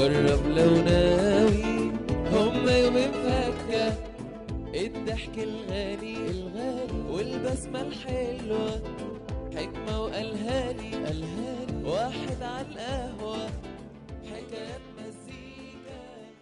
قرب لو ناوي هم يومين فاكهة الضحك الغالي الغالي والبسمة الحلوة حكمة وألهاني ألهاني واحد على القهوة حكايات مزيكا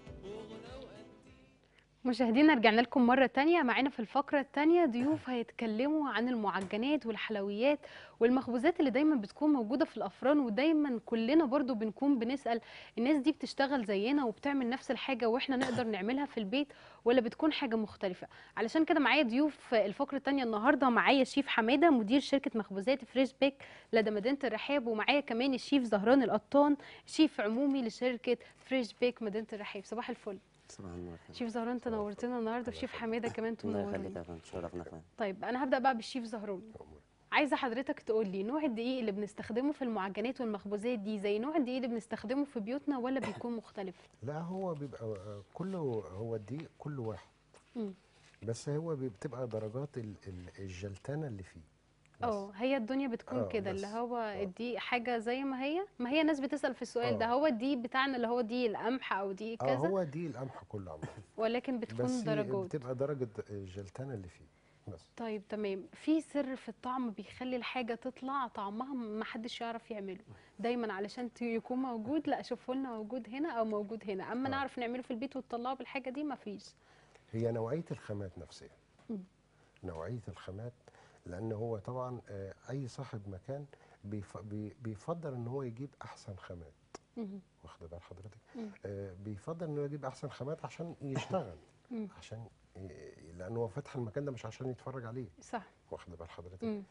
وغنى وأنتيكا مشاهدينا رجعنا لكم مرة تانية معانا في الفقرة التانية ضيوف هيتكلموا عن المعجنات والحلويات والمخبوزات اللي دايما بتكون موجودة في الأفران ودايما كلنا برضو بنكون بنسأل الناس دي بتشتغل زينا وبتعمل نفس الحاجة واحنا نقدر نعملها في البيت ولا بتكون حاجة مختلفة علشان كده معايا ضيوف الفقرة التانية النهاردة معايا شيف حمادة مدير شركة مخبوزات فريش بيك لدى مدينة الرحاب ومعايا كمان الشيف زهران القطان شيف عمومي لشركة فريش بيك مدينة الرحاب صباح الفل صباح النور شيف زهران انت نورتنا النهارده وشيف حماده كمان انتوا الله يخليك منورين يا فندم شرفنا فندم طيب انا هبدا بقى بالشيف زهران عايزه حضرتك تقول لي نوع الدقيق اللي بنستخدمه في المعجنات والمخبوزات دي زي نوع الدقيق اللي بنستخدمه في بيوتنا ولا بيكون مختلف لا هو بيبقى آه، كله هو الدقيق كله واحد مم. بس هو بي- بتبقى درجات ال- ال- الجلتانه اللي فيه بس. اه هي الدنيا بتكون آه، كده اللي بس. هو آه. الدقيق حاجه زي ما هي ما هي ناس بتسال في السؤال ده آه. هو الدقيق بتاعنا اللي هو دقيق القمح او دقيق اه كذا هو دقيق القمح كله عامه ولكن بتكون بس درجات بتبقى درجه الجلتانه اللي فيه بس طيب تمام في سر في الطعم بيخلي الحاجة تطلع طعمها ما حدش يعرف يعمله دايما علشان ت- يكون موجود لا شوفوا لنا موجود هنا او موجود هنا اما آه. نعرف نعمله في البيت وتطلعه بالحاجة دي ما فيش هي نوعيه الخامات نفسها مم. نوعيه الخامات لان هو طبعا آه، اي صاحب مكان بيف- بي- بيفضل ان هو يجيب احسن خامات مهم. واخد بال حضرتك مم. آه، بيفضل انه يجيب احسن خامات عشان يشتغل مم. عشان ي- لان هو فاتح المكان ده مش عشان يتفرج عليه صح واخد بال حضرتك مم.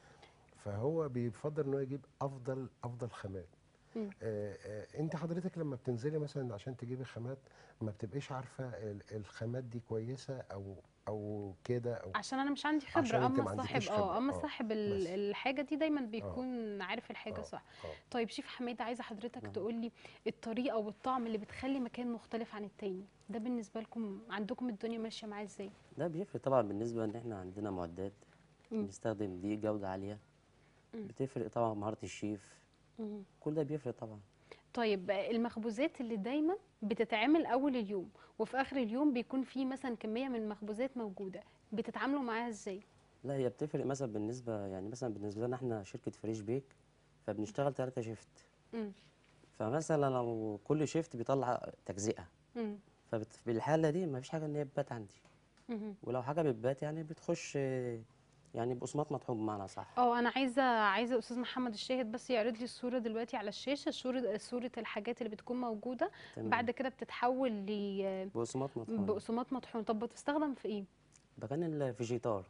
فهو بيفضل انه يجيب افضل افضل خامات مم. آه آه انت حضرتك لما بتنزلي مثلا عشان تجيبي خامات ما بتبقيش عارفه ال- الخامات دي كويسه او او كده او عشان انا مش عندي عشان خبرة أنت اما ما صاحب عندكيش اه خبرة. اما آه، صاحب ال- بس. الحاجة دي دايما بيكون عارف الحاجة آه، صح آه. طيب شيف حميدة عايزة حضرتك نعم. تقول لي الطريقة والطعم اللي بتخلي مكان مختلف عن التاني ده بالنسبة لكم عندكم الدنيا ماشية معاه ازاي ده بيفرق طبعا بالنسبه ان احنا عندنا معدات مم. بنستخدم دقيق جوده عاليه مم. بتفرق طبعا مهاره الشيف مم. كل ده بيفرق طبعا طيب المخبوزات اللي دايما بتتعمل اول اليوم وفي اخر اليوم بيكون في مثلا كميه من المخبوزات موجوده بتتعاملوا معاها ازاي لا هي بتفرق مثلا بالنسبه يعني مثلا بالنسبه لنا احنا شركه فريش بيك فبنشتغل ثلاثة شيفت مم. فمثلا لو كل شيفت بيطلع تجزئه مم. ففي الحاله دي ما فيش حاجه ان هي بتبات عندي مم. ولو حاجه بتبات يعني بتخش آه، يعني بقسماط مطحون بمعنى صح اه انا عايزه عايزه استاذ محمد الشاهد بس يعرض لي الصوره دلوقتي على الشاشه صوره صوره الحاجات اللي بتكون موجوده تمام. بعد كده بتتحول ل بقسماط مطحون بقسماط مطحون طب بتستخدم في ايه مكان الفيجيتار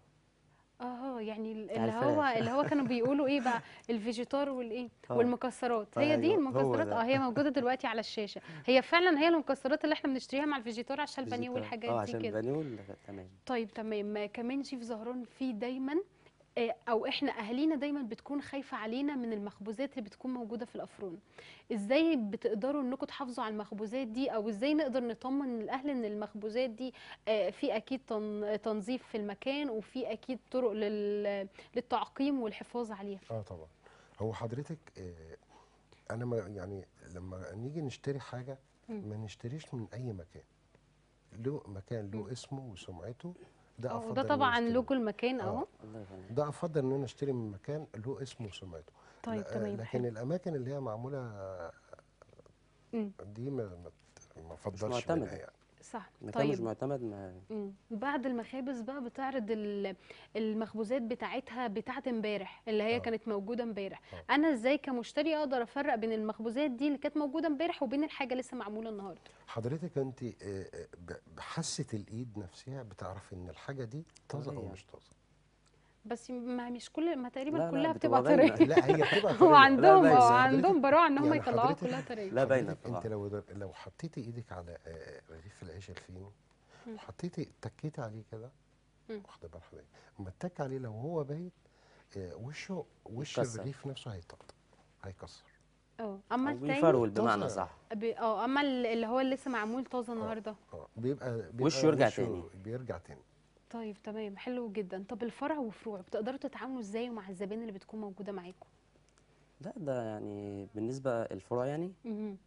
اه يعني ال- بتاع اللي هو الفراخ. اللي هو كانوا بيقولوا ايه بقى الفيجيتار والايه آه. والمكسرات هي دي أيوة، هو المكسرات ده. اه هي موجوده دلوقتي على الشاشه هي فعلا هي المكسرات اللي احنا بنشتريها مع الفيجيتار عشان البانيه فيجيتار. والحاجات اه دي عشان كده البانيه وال- تمام طيب تمام كمان شيف زهران في دايما آه، او احنا اهالينا دايما بتكون خايفه علينا من المخبوزات اللي بتكون موجوده في الافران ازاي بتقدروا انكم تحافظوا على المخبوزات دي او ازاي نقدر نطمن الاهل ان المخبوزات دي آه، في اكيد تن- تنظيف في المكان وفي اكيد طرق لل- للتعقيم والحفاظ عليها اه طبعا هو حضرتك آه انا ما يعني لما نيجي نشتري حاجه مم. ما نشتريش من اي مكان له مكان له اسمه وسمعته ده اه افضل وده إن أنا طبعا أشتري. لوجو المكان آه. اهو الله يخليك ده افضل ان انا اشتري من مكان له اسمه وسمعته طيب لا- تمام لكن حلو الاماكن اللي هي معموله مم. دي ما ما ما افضلش معتمدة. منها يعني صح مكان مش طيب معتمد ما مم. بعد المخابز بقى بتعرض ال- المخبوزات بتاعتها بتاعت امبارح اللي هي آه. كانت موجوده امبارح آه. انا ازاي كمشتري اقدر افرق بين المخبوزات دي اللي كانت موجوده امبارح وبين الحاجه لسه معموله النهارده حضرتك انت آه، آه، ب- بحاسه الايد نفسها بتعرف ان الحاجه دي طازه او طرية. مش طازه بس ما مش كل ما تقريبا لا، لا، كلها بتبقى بتبقى باينة. طريه لا هي بتبقى هو طرية. عندهم باينة. اه حضرتك- عندهم براعه ان هم يعني يطلعوها حضرتك- كلها طريه لا باينة حضرتك انت طبعا. لو در- لو حطيتي ايدك على آه، رغيف العيش الفينو مم. وحطيتي تكيتي عليه كده مم. واخده بال حضرتك اما تك عليه لو هو بايت آه، وشه وش يتكسر. الرغيف نفسه هيطقطق هيكسر اه اما أو التاني بيفرول بمعنى طازة. صح ب- اه اما ال- اللي هو اللي لسه معمول طازه النهارده اه بيبقى, بيبقى وشه يرجع تاني. بيرجع تاني طيب تمام حلو جدا طب الفرع وفروع بتقدروا تتعاملوا ازاي مع الزبائن اللي بتكون موجوده معاكم لا ده يعني بالنسبة الفروع يعني مهم.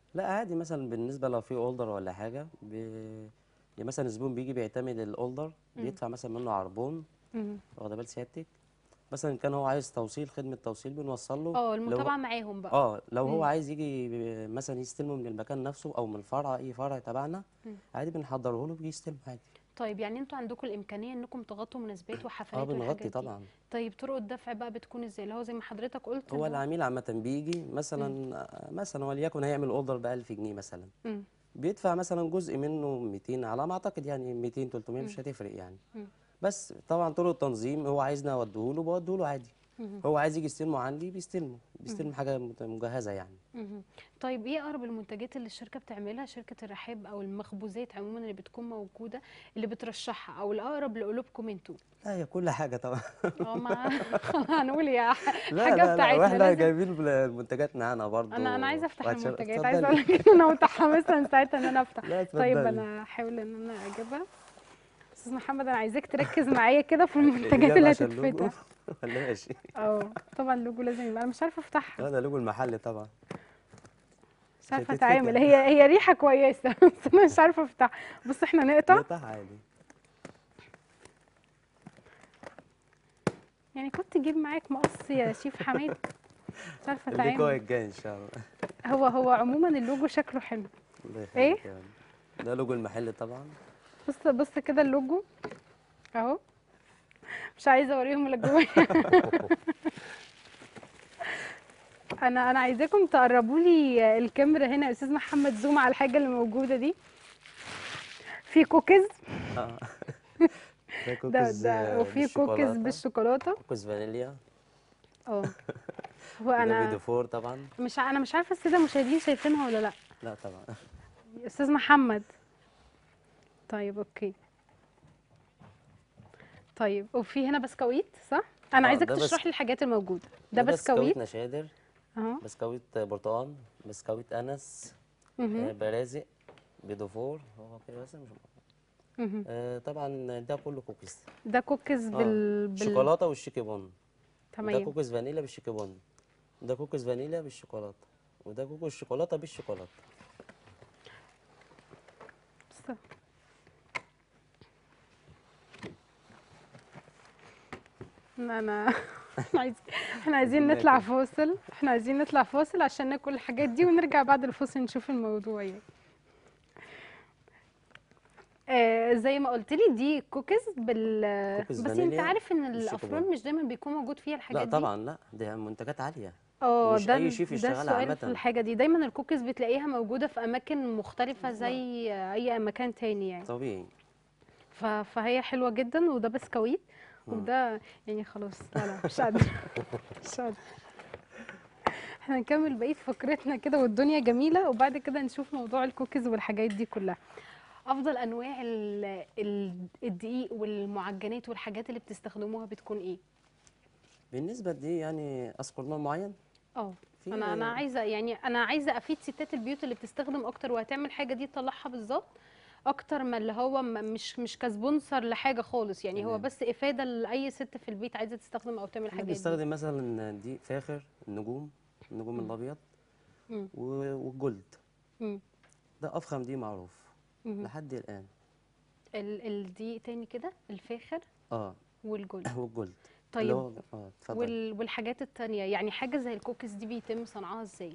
لا عادي مثلا بالنسبه لو في اوردر ولا حاجه ب... يعني مثلا الزبون بيجي بيعتمد الاوردر بيدفع مثلا منه عربون مم. واخده بال سيادتك مثلا كان هو عايز توصيل خدمه توصيل بنوصل له اه لو- المتابعه معاهم بقى اه لو مم. هو عايز يجي ب- مثلا يستلمه من المكان نفسه او من الفرع اي فرع تبعنا مم. عادي بنحضره له بيجي يستلم عادي طيب يعني انتوا عندكم الامكانيه انكم تغطوا مناسبات اه وحفلات والحاجات بنغطي دي طبعا طيب طرق الدفع بقى بتكون ازاي اللي هو زي ما حضرتك قلت هو اللي العميل عامه بيجي مثلا آه، مثلا وليكن هيعمل اوردر ب 1000 جنيه مثلا مم. بيدفع مثلا جزء منه 200 على ما اعتقد يعني 200 300 مش هتفرق يعني مم. بس طبعا طرق التنظيم هو عايزني اوديه له بوديه له عادي مم. هو عايز يجي يستلمه عندي بيستلمه بيستلم حاجه مت- مجهزه يعني مهم. طيب ايه اقرب المنتجات اللي الشركه بتعملها شركه الرحاب او المخبوزات عموما اللي بتكون موجوده اللي بترشحها او الاقرب لقلوبكم انتوا لا هي كل حاجه طبعا اه ما هنقول يا ح- لا حاجه لا لا بتاعتنا واحنا لازم جايبين المنتجات معانا برضو انا انا عايزه افتح وهتشرف- المنتجات عايزه اتفضلي. اقول لك ان انا متحمسه من ساعتها ان انا افتح لا طيب اتفضلي. انا هحاول ان انا اجيبها استاذ محمد انا عايزاك تركز معايا كده في الإجابة المنتجات اللي عشان لوجو هتتفتح ولا ماشي اه طبعا اللوجو لازم يبقى انا مش عارفه افتحها هذا لوجو المحل طبعا مش عارفه هتتفتح. اتعامل هي هي ريحه كويسه بس انا مش عارفه افتحها بص احنا نقطع نقطع عادي يعني كنت تجيب معاك مقص يا شيف حماد مش عارفه الليكو اتعامل الجاي ان شاء الله هو هو عموما اللوجو شكله حلو الله إيه؟ يخليك يعني. ده لوجو المحل طبعا بص بص كده اللوجو اهو مش عايزه اوريهم اللي جوايا انا انا عايزاكم تقربوا لي الكاميرا هنا يا استاذ محمد زوم على الحاجه اللي موجوده دي في كوكيز اه ده ده كوكيز ده آه، وفي كوكيز بالشوكولاتة. بالشوكولاته كوكيز فانيليا اه هو ده انا فيديو فور طبعا مش ع- انا مش عارفه الساده المشاهدين شايفينها ولا لا لا طبعا استاذ محمد طيب اوكي طيب وفي هنا بسكويت صح انا آه، عايزاك ده بس- تشرح لي الحاجات الموجوده ده بسكويت نشادر اهو بسكويت برتقال بسكويت انس مهم. آه، برازق بيدوفور هو كده بس مش مهم. آه، طبعا ده كله كوكيز ده كوكيز آه، بال, بال... شوكولاته والشيكي بون ده تمام كوكيز فانيليا بالشيكي بون ده كوكيز فانيليا بالشوكولاته وده كوكيز شوكولاته بالشوكولاته بس- انا انا احنا عايزين احنا عايزين عايزين نطلع ناكل. فاصل احنا عايزين نطلع فاصل عشان ناكل الحاجات دي ونرجع بعد الفاصل نشوف الموضوع يعني آه زي ما قلت لي دي كوكيز بال كوكيز بس انت فانيليا عارف ان بالشوكولاتة. الافران مش دايما بيكون موجود فيها الحاجات لا دي طبعا لا دي منتجات عاليه اه مش ده أي ال- شيف ده يشتغلها السؤال عامة. في الحاجه دي دايما الكوكيز بتلاقيها موجوده في اماكن مختلفه زي اي مكان تاني يعني طبيعي ف- فهي حلوه جدا وده بسكويت وده يعني خلاص لا لا مش قادره مش قادره احنا نكمل بقيه فقرتنا كده والدنيا جميله وبعد كده نشوف موضوع الكوكيز والحاجات دي كلها افضل انواع ال- ال- الدقيق والمعجنات والحاجات اللي بتستخدموها بتكون ايه بالنسبه دي يعني اذكر نوع معين اه في انا انا عايزه يعني انا عايزه افيد ستات البيوت اللي بتستخدم اكتر وهتعمل حاجه دي تطلعها بالظبط اكتر ما اللي هو م- مش مش كسبونسر لحاجه خالص يعني هو تمام. بس افاده لاي ست في البيت عايزه تستخدم او تعمل احنا الحاجات دي بنستخدم مثلا دي فاخر النجوم النجوم الابيض مم. و- والجولد مم. ده افخم دي معروف مم. لحد الان ال ال دي تاني كده الفاخر اه والجولد والجولد اللي طيب هو اه اتفضل وال والحاجات التانية يعني حاجه زي الكوكيز دي بيتم صنعها ازاي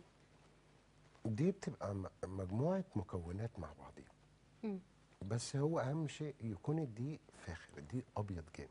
دي بتبقى م- مجموعة مكونات مع بعضيها مم. بس هو أهم شيء يكون الدقيق فاخر الدقيق أبيض جامد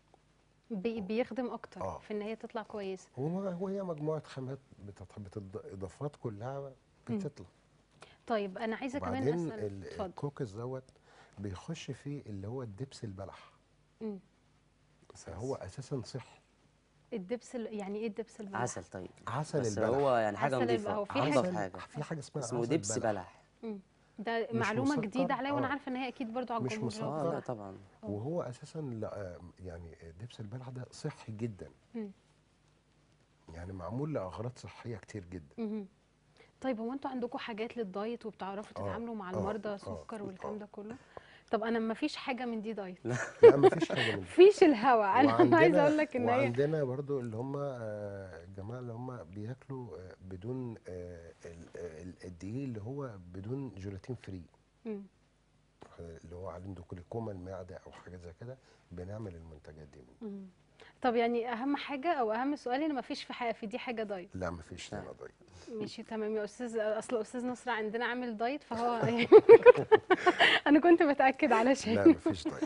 بي بيخدم اكتر آه. في ان هي تطلع كويسه وهو- وهي مجموعة خامات بتت- بتض- إضافات كلها بتطلع طيب انا عايزه كمان وبعدين اسال ال- اتفضل الكوكيز دوت بيخش فيه اللي هو الدبس البلح مم. فهو أساسا صحي الدبس ال- يعني ايه الدبس البلح عسل طيب عسل بس البلح هو يعني حاجه عسل نظيفه الب- هو في انضف عسل- حاجه في حاجة اسمها اسمه عسل دبس بلح مم. ده مش معلومه مسكر، جديده عليا وانا آه. عارفه ان هي اكيد برضو على مش الجمهور مسكر. اه لا بصراحة. طبعا وهو اساسا لا يعني دبس البلح ده صحي جدا مم. يعني معمول لاغراض صحيه كتير جدا مهم. طيب هو انتوا عندكم حاجات للدايت وبتعرفوا آه، تتعاملوا مع آه، المرضى آه، سكر والكلام آه. ده كله طب انا ما فيش حاجه من دي دايت لا مفيش حاجه من ده مفيش الهوا انا وعندنا- عايزه اقول لك ان هي وعندنا برضو اللي هم آه، الجماعه اللي هم بياكلوا آه، بدون آه، ال- ال- الدقيق ايه اللي هو بدون جيلاتين فري مم. اللي هو عليه دوكليكوما المعده او حاجه زي كده بنعمل المنتجات دي منه. مم. طب يعني اهم حاجه او اهم سؤال ان مفيش في حاجه في دي حاجه دايت لا مفيش هنا ضيق ماشي تمام يا استاذ اصل استاذ نصر عندنا عامل دايت فهو يعني انا كنت بتاكد علشان لا مفيش ضيق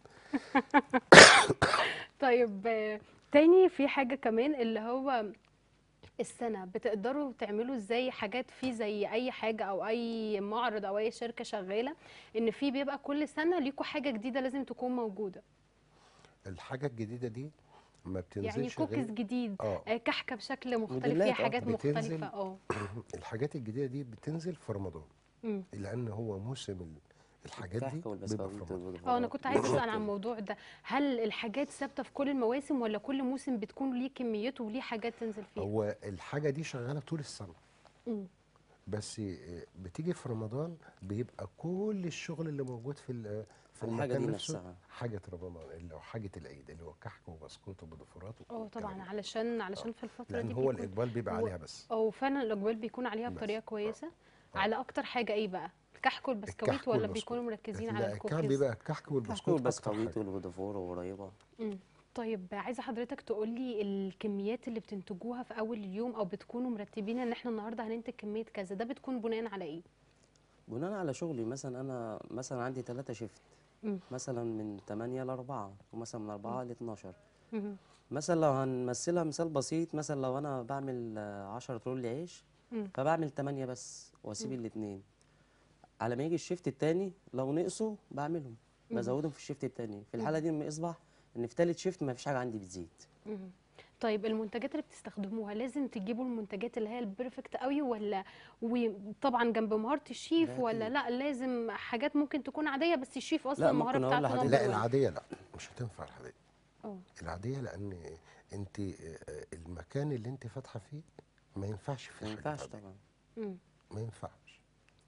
طيب آه، تاني في حاجة كمان اللي هو السنة بتقدروا تعملوا ازاي حاجات فيه زي اي حاجة او اي معرض او اي شركة شغالة ان في بيبقى كل سنة ليكوا حاجة جديدة لازم تكون موجودة الحاجه الجديده دي ما بتنزلش يعني كوكيز غير جديد اه آه، كحكة بشكل مختلف موديلات، فيها آه، حاجات بتنزل. مختلفة اه الحاجات الجديده دي بتنزل في رمضان مم. لان هو موسم ال- الحاجات دي الكحك بيبقى والبسكويت في رمضان اه انا والفطار. كنت عايزة اسأل عن الموضوع ده هل الحاجات ثابتة في كل المواسم ولا كل موسم بتكون ليه كميته وليه حاجات تنزل فيها هو الحاجه دي شغاله طول السنه مم. بس آه، بتيجي في رمضان بيبقى كل الشغل اللي موجود في ال- في الحاجة المكان دي نفسه نفسها. حاجه رمضان اللي هو حاجه العيد اللي هو كحك وبسكوت وبضفورات اه والكلام طبعا ده. علشان علشان في الفترة لان دي هو بيكون الاقبال بيبقى هو- عليها بس او فعلا الاقبال بيكون عليها بس. بطريقه آه. كويسه آه. على اكتر حاجه ايه بقى الكحك والبسكويت الكحك ولا والبسكويت. بيكونوا مركزين على لا الكحك الكوكيز بيبقى الكحك والبسكوت أكتر والبسكويت حاجة. والبودفور وقريبة مم. طيب عايزه حضرتك تقولي الكميات اللي بتنتجوها في اول اليوم او بتكونوا مرتبين ان احنا النهارده هننتج كميه كذا ده بتكون بناء على ايه بناء على شغلي مثلا انا مثلا عندي ثلاثة شيفت مم. مثلا من 8 ل 4 ومثلا من 4 ل 12 مم. مثلا لو هنمثلها مثال بسيط مثلا لو انا بعمل 10 رول عيش مم. فبعمل 8 بس واسيب الاثنين على ما يجي الشيفت التاني لو نقصوا بعملهم بزودهم في الشيفت التاني في الحاله دي لما يصبح ان في تالت شيفت ما فيش حاجه عندي بتزيد مم. طيب المنتجات اللي بتستخدموها لازم تجيبوا المنتجات اللي هي البرفكت قوي ولا وطبعا جنب مهاره الشيف لا ولا أكيد. لا لازم حاجات ممكن تكون عاديه بس الشيف اصلا لا، المهاره ممكن أقول بتاعته لحضرتك- number لا one. العاديه لا مش هتنفع العاديه اه العاديه لان انت آه، المكان اللي انت فاتحه فيه ما ينفعش فيه ما حاجة ينفعش عادية. طبعا مم. ما ينفعش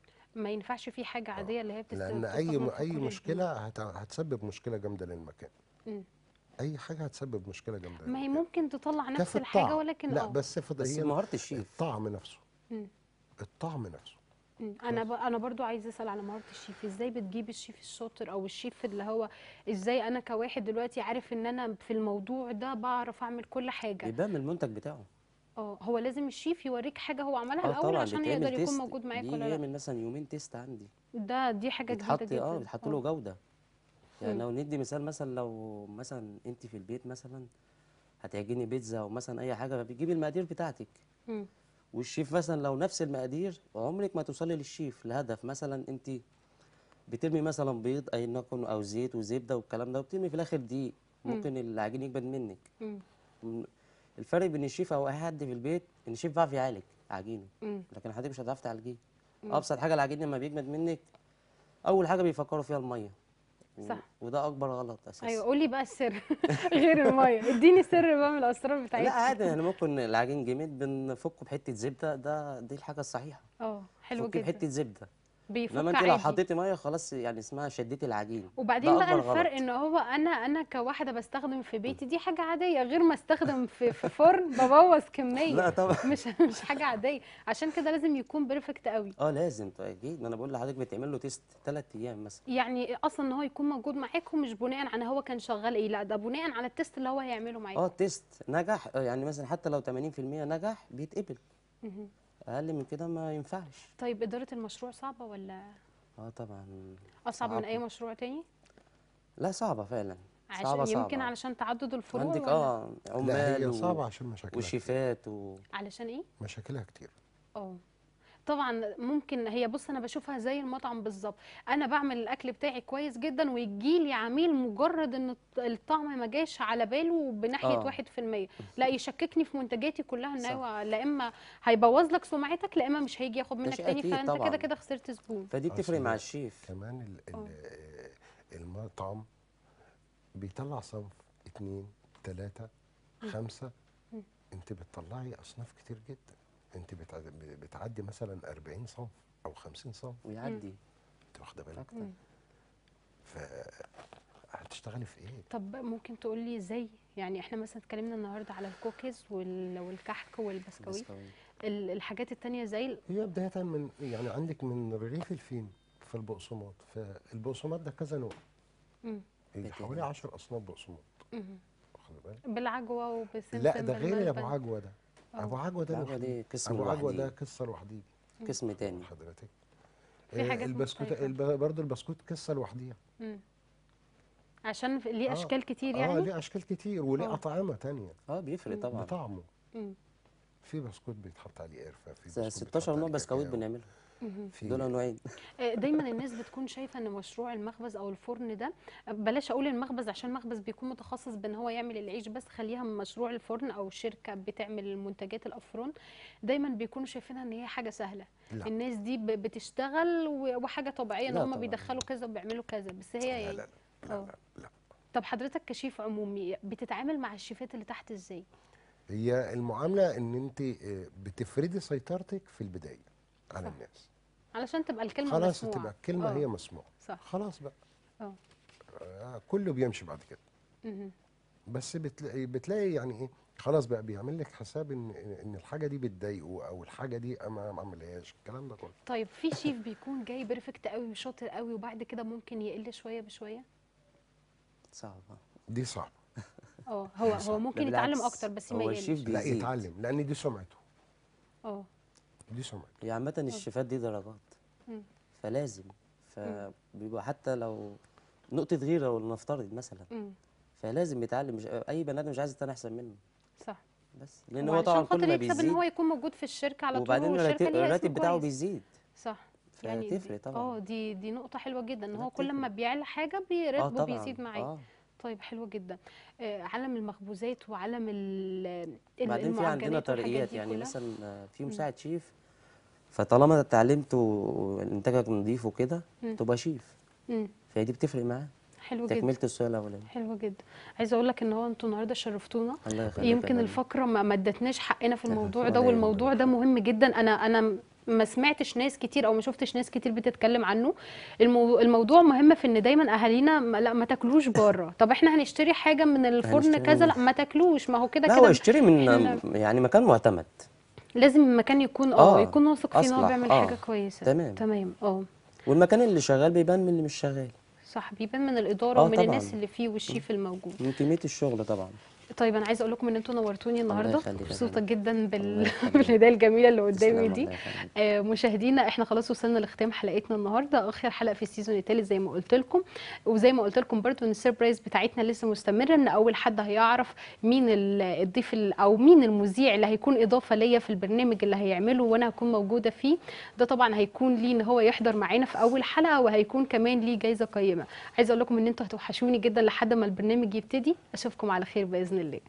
ما ينفعش فيه حاجه عاديه اللي هي بتست... لان اي بتستخدم م- في اي كل مشكله هت- هتسبب مشكله جامده للمكان مم. اي حاجه هتسبب مشكله جامده ما هي للمكان. ممكن تطلع كف نفس الحاجه الطعم. ولكن لا اه بس في بس هي مهاره الشيف الطعم نفسه مم. الطعم نفسه مم. انا ب... انا برضو عايزه اسال على مهاره الشيف ازاي بتجيب الشيف الشاطر او الشيف اللي هو ازاي انا كواحد دلوقتي عارف ان انا في الموضوع ده بعرف اعمل كل حاجه بيبان من المنتج بتاعه اه هو لازم الشيف يوريك حاجه هو عملها اه الاول طبعا عشان بيتعمل يقدر يكون تيست موجود معاك بيجي ولا لا يعمل مثلا يومين تيست عندي ده دي حاجه جديده بيتحط جدا اه بيتحط آه. له جوده يعني مم. لو ندي مثال مثلا لو مثلا انت في البيت مثلا هتعجني بيتزا او مثلا اي حاجه فبتجيبي المقادير بتاعتك مم. والشيف مثلا لو نفس المقادير عمرك ما توصلي للشيف لهدف مثلا انت بترمي مثلا بيض اي نكن او زيت وزبده والكلام ده وبترمي في الاخر دقيق ممكن العجين يجبد منك مم. م- الفرق بين الشيف او اي حد في البيت ان الشيف بيعرف يعالج عجينه مم. لكن حضرتك مش هتعرف تعالجيه ابسط حاجه العجين لما بيجمد منك اول حاجه بيفكروا فيها الميه و- صح. وده اكبر غلط اساسا ايوه قولي بقى السر غير الميه اديني سر بقى من الاسرار لا بتاعتها عادي يعني ممكن العجين جمد بنفكه بحته زبده ده دي الحاجه الصحيحه اه حلو فكيه جدا بحته زبده بيفك انما انت لو عادي حطيتي ميه خلاص يعني اسمها شديتي العجين وبعدين ده بقى أكبر الفرق غلط. ان هو انا انا كواحده بستخدم في بيتي دي حاجه عاديه غير ما استخدم في في فرن ببوظ كميه لا طبعا مش مش حاجه عاديه عشان كده لازم يكون بيرفكت قوي اه لازم طيب اكيد ما انا بقول لحضرتك بتعمل له تيست ثلاث ايام مثلا يعني اصلا ان هو يكون موجود معاكم مش بناء على هو كان شغال ايه لا ده بناء على التست اللي هو هيعمله معاكم اه التيست نجح آه، يعني مثلا حتى لو 80% نجح بيتقبل مهم. اقل من كده ما ينفعش طيب اداره المشروع صعبه ولا اه طبعا اصعب من صعبة. اي مشروع تاني لا صعبه فعلا عشان صعبه يمكن صعبه علشان تعدد الفروع عندك ولا اه لا عمال هي و- صعبه عشان مشاكلها كتير. وشيفات و... علشان ايه مشاكلها كتير اه طبعا ممكن هي بص انا بشوفها زي المطعم بالظبط انا بعمل الاكل بتاعي كويس جدا ويجي لي عميل مجرد ان الط- الطعم ما جاش على باله بناحيه آه. واحد في المية لا يشككني في منتجاتي كلها ان صح. هو لا اما هيبوظ لك سمعتك لا اما مش هيجي ياخد منك شيء تاني أكيد فانت طبعاً. كده كده خسرت زبون فدي بتفرق أصل مع الشيف كمان ال آه. ال المطعم بيطلع صنف اتنين تلاتة خمسة مم. انت بتطلعي اصناف كتير جدا انت بتع- بتعدي مثلا 40 صنف او 50 صنف ويعدي انت واخده بالك اكتر مم. ف هتشتغلي في ايه طب ممكن تقول لي ازاي يعني احنا مثلا اتكلمنا النهارده على الكوكيز وال- والكحك والبسكويت بسكويت. ال- الحاجات التانية زي ال- هي بداية من يعني عندك من رغيف الفين في البقسماط فالبقسماط ده كذا نوع مم. هي حوالي 10 أصناف بقسماط مهم. واخد بالك؟ بالعجوة وبسمسم لا ده غير بالملبن. ابو عجوه ده آه. ابو عجوه ده العجوة لوحده دي قسم ابو عجوه ده لوحده قصه لوحديه قسم تاني حضرتك في آه، حاجات البسكوت مختلفة. الب... برضه البسكوت قصه لوحديها مم. عشان في- ليه آه. اشكال كتير اه يعني ليه اشكال كتير وليه آه. اطعمه تانية اه بيفرق طبعا بطعمه مم. في بسكوت بيتحط عليه قرفه في س- بسكوت 16 بيتحط نوع عليه بسكويت كاكاو، بنعمله مهم. في دول نوعين آه، دايما الناس بتكون شايفه ان مشروع المخبز او الفرن ده بلاش اقول المخبز عشان المخبز بيكون متخصص بان هو يعمل العيش بس خليها مشروع الفرن او شركه بتعمل منتجات الافران دايما بيكونوا شايفينها ان هي حاجه سهله لا. الناس دي ب- بتشتغل و- وحاجه طبيعيه ان لا هم طبعاً. بيدخلوا كذا وبيعملوا كذا بس هي لا يعني لا لا آه. لا, لا. طب حضرتك كشيف عمومي بتتعامل مع الشيفات اللي تحت ازاي هي المعامله ان انت آه، بتفردي سيطرتك في البدايه على صح. الناس علشان تبقى الكلمه خلاص مسموعه تبقى الكلمه آه، هي مسموعه صح خلاص بقى اه آه، كله بيمشي بعد كده مهم. بس بتلاقي بتلاقي يعني ايه خلاص بقى بيعمل لك حساب ان ان الحاجه دي بتضايقه او الحاجه دي ما ما عملهاش الكلام ده كله طيب في شيف بيكون جاي بيرفكت قوي وشاطر قوي وبعد كده ممكن يقل شويه بشويه صعبة دي صعبة اه هو هو ممكن ده يتعلم بالعكس، اكتر بس ما هو يقلش الشيف لا بيزيد يتعلم لان دي سمعته اه دي سمعته هي عامة الشيفات دي درجات مم. فلازم فبيبقى حتى لو نقطة غيرة ولنفترض مثلا امم فلازم يتعلم مش أي بني آدم مش عايز يتاني أحسن منه صح بس لأن هو وعلشان طبعا كل خاطر ما يكسب ان بيزيد هو يكون موجود في الشركه على طول وبعدين والشركه الراتب ليها اسم الراتب بتاعه كويس. بيزيد صح دي- فتفرق طبعا اه دي دي نقطه حلوه جدا ان لا هو كل ما تفرق. بيعلى حاجه اه بيرتبه طبعا بيزيد معاه اه طيب حلو جدا آه عالم المخبوزات وعالم ال- ال- بعدين في عندنا المعجنات والحاجات طريقيات دي يعني كلها. مثلا آه، في مساعد شيف فطالما اتعلمت و- وانتاجك نضيف وكده مم. تبقى شيف مم. فهي دي بتفرق معاه حلو جدا تكملة السؤال الأولاني حلو جدا عايزه اقول لك ان هو انتوا النهارده شرفتونا الله يخليك يا يمكن فندم. الفقره ما ما ادتناش حقنا في الموضوع ده ولا والموضوع ده مهم جدا انا انا ما سمعتش ناس كتير او ما شفتش ناس كتير بتتكلم عنه المو... الموضوع مهم في ان دايما اهالينا ما- لا ما تاكلوش بره طب احنا هنشتري حاجه من الفرن هنشتري كذا من- لا ما تاكلوش ما هو كده لا هو كده يشتري من إحنا- يعني مكان معتمد لازم المكان يكون اه آه، يكون واثق فيه ان هو أصلح، بيعمل آه، حاجه كويسه تمام. تمام اه والمكان اللي شغال بيبان من اللي مش شغال صح بيبان من الاداره آه، ومن طبعاً. الناس اللي فيه والشيف الموجود من كمية الشغل طبعا طيب انا عايزه اقول لكم ان انتوا نورتوني النهارده يخليك يا مبسوطه فندم. جدا الله بال... يخليك. بالهدايه الجميله اللي قدامي تسلم، دي الله يخليك. آه، مشاهدينا احنا خلاص وصلنا لختام حلقتنا النهارده اخر حلقه في السيزون الثالث زي ما قلت لكم وزي ما قلت لكم برضو ان السربرايز بتاعتنا لسه مستمره ان اول حد هيعرف مين ال- الضيف ال- او مين المذيع اللي هيكون اضافه ليا في البرنامج اللي هيعمله وانا هكون موجوده فيه ده طبعا هيكون ليه ان هو يحضر معانا في اول حلقه وهيكون كمان ليه جايزه قيمه عايزه اقول لكم ان انتوا هتوحشوني جدا لحد ما البرنامج يبتدي اشوفكم على خير باذن الله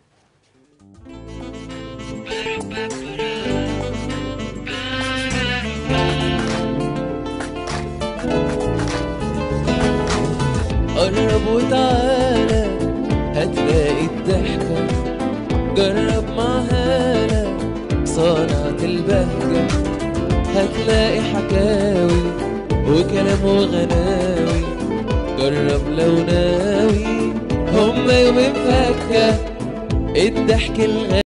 قرب وتعالى هتلاقي الضحكة جرب مع هالة صانعة البهجة هتلاقي حكاوي وكلام وغناوي جرب لو ناوي هما يومين فكة الضحك الغالي